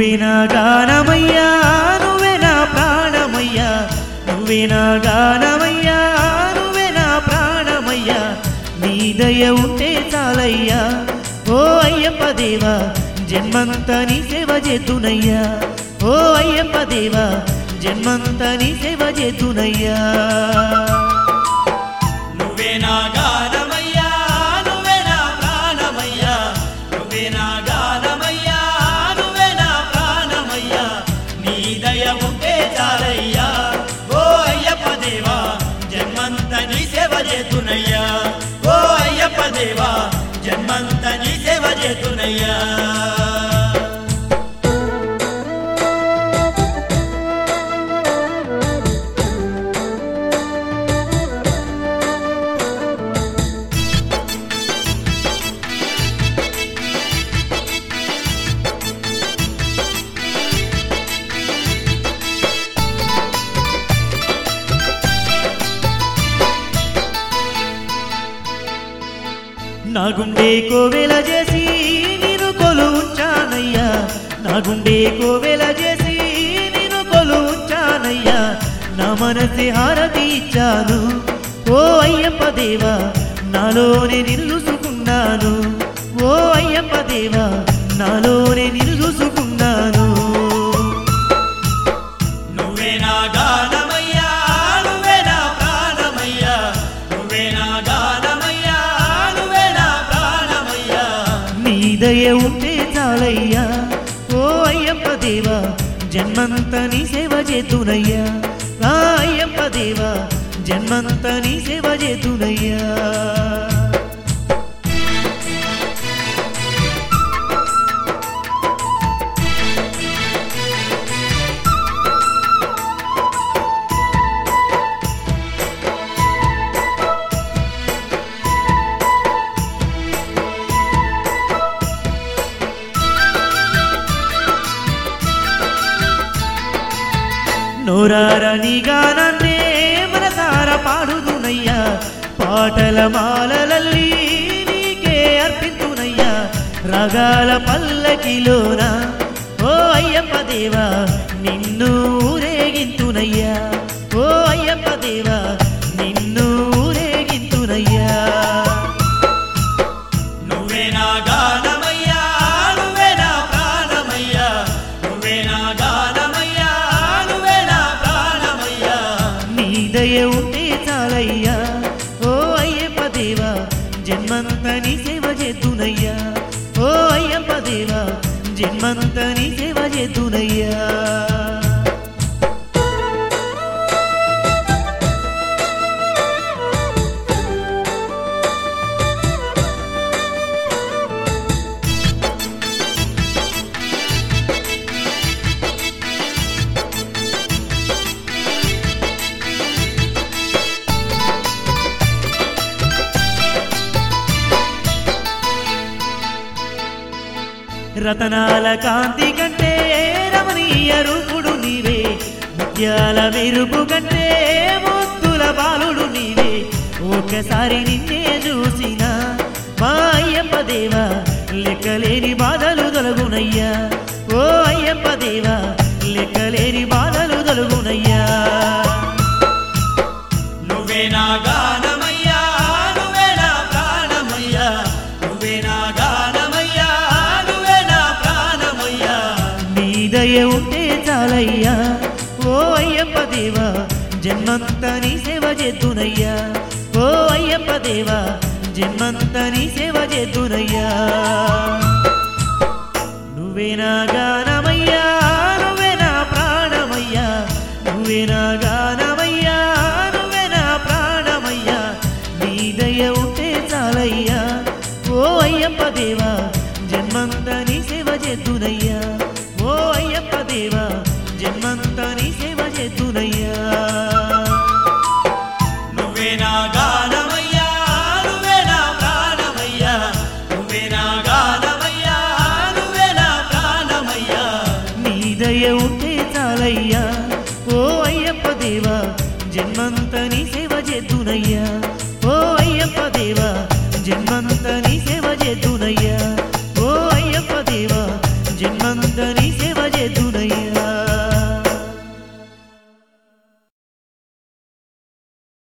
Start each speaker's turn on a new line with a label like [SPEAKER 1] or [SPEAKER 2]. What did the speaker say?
[SPEAKER 1] నువ్వే నా గానమయ్యా నువ్వే నా ప్రాణమయ్యా నువ్వే నా గానమయ్యా నువ్వే నా ప్రాణమయ్యా నీ దయ ఉంటే చాలయ్యా ఓ అయ్యప్ప దేవా జన్మంతా నీ సేవ చేతునయ్యా ఓ అయ్యప్ప దేవా జన్మంతా నీ సేవ చేతునయ్యా
[SPEAKER 2] నువ్వే నా గానమయ్యా నువ్వే నా ప్రాణమయ్యా నువ్వే నా గానమయ్యా నువ్వే నా ప్రాణమయ్యా నీ దయ ఉంటే చాలయ్యా ఓ అయ్యప్ప దేవా జన్మంత నీ సేవ చేతునయ్యా ఓ అయ్యప్ప దేవా జన్మంత నీ సేవ చేతునయ్యా
[SPEAKER 1] నా గుండె కోవెల చేసి నేను కొలు ఉంచానయ్యా నా గుండె కోవెల చేసి నేను కొలు ఉంచానయ్యా నా మనసి హారతి ఇచ్చాను ఓ అయ్యప్ప దేవా నాలోనే నిలుసుకున్నాను ఓ అయ్యప్ప దేవా నాలోనే నిలుసుకున్నాను
[SPEAKER 2] నువ్వే నా గానమయ్యా నువ్వే నా ప్రాణమయ్యా నువ్వే నా గానమయ్యా నువ్వే నా ప్రాణమయ్యా
[SPEAKER 1] నీ దయ ఉంటే చాలయ్యా ఓ అయ్యప్ప దేవా జన్మంత నీ సేవ చేతునయ్యా ఆ అయ్యప్ప దేవా జన్మంత నీ సేవ చేతునయ్యా నోరార నీ గానాన్నే మనసార పాడుదునయ్యా పాటల మాలలల్లి నీకే అర్పించునయ్యా రగాల పల్లకిలోన ఓ అయ్యప్ప దేవా నిన్ను ఊరేగింతునయ్యా ఓ అయ్యప్ప దేవా నిన్ను ఊరేగింతునయ్యా
[SPEAKER 2] నువ్వే నా గానమయ్యా నువ్వే నా ప్రాణమయ్యా నువ్వే నా గానమయ్యా నువ్వే నా ప్రాణమయ్యా
[SPEAKER 1] నీ దయ ఉంటే చాలయ్యా ఓ అయ్యప్ప దేవా జన్మంత నీ సేవ చేతునయ్యా ఓ అయ్యప్ప దేవా జన్మంత నీ సేవ చేతునయ్యా రతనాల కాంతి కంటే రమణీయ రూపుడు నీవే ముత్యాల మెరుపు కంటే ముత్తుల బాలుడు నీవే ఒకసారి నిన్నే చూసిన మా అయ్యప్ప దేవా లెక్కలేని బాధలు తొలగునయ్యా ఓ అయ్యప్ప దేవా లెక్కలేని బాధలు తొలగునయ్యా
[SPEAKER 2] నువ్వే నా గానమయ్యా నువ్వే నా ప్రాణమయ్యా నువ్వే నా గానమయ్యా నువ్వే నా ప్రాణమయ్యా
[SPEAKER 1] నీ దయ ఉంటే చాలయ్యా ఓ అయ్యప్ప దేవా జన్మంత నీ సేవ చేతునయ్యా ఓ అయ్యప్ప దేవా జన్మంత నీ సేవ చేతునయ్యా నువ్వే నా గానమయ్యా నువ్వే నా ప్రాణమయ్యా నువ్వే నా గానమయ్యా నువ్వే నా ప్రాణమయ్యా నీ దయ ఉంటే చాలయ్యా ఓ అయ్యప్ప దేవా జన్మంత నీ సేవ చేతునయ్యా ఓ అయ్యప్ప దేవా జన్మంత నీ సేవ చేతునయ్యా
[SPEAKER 2] నువ్వే నా గానమయ్యా నువ్వే నా ప్రాణమయ్యా నువ్వే నా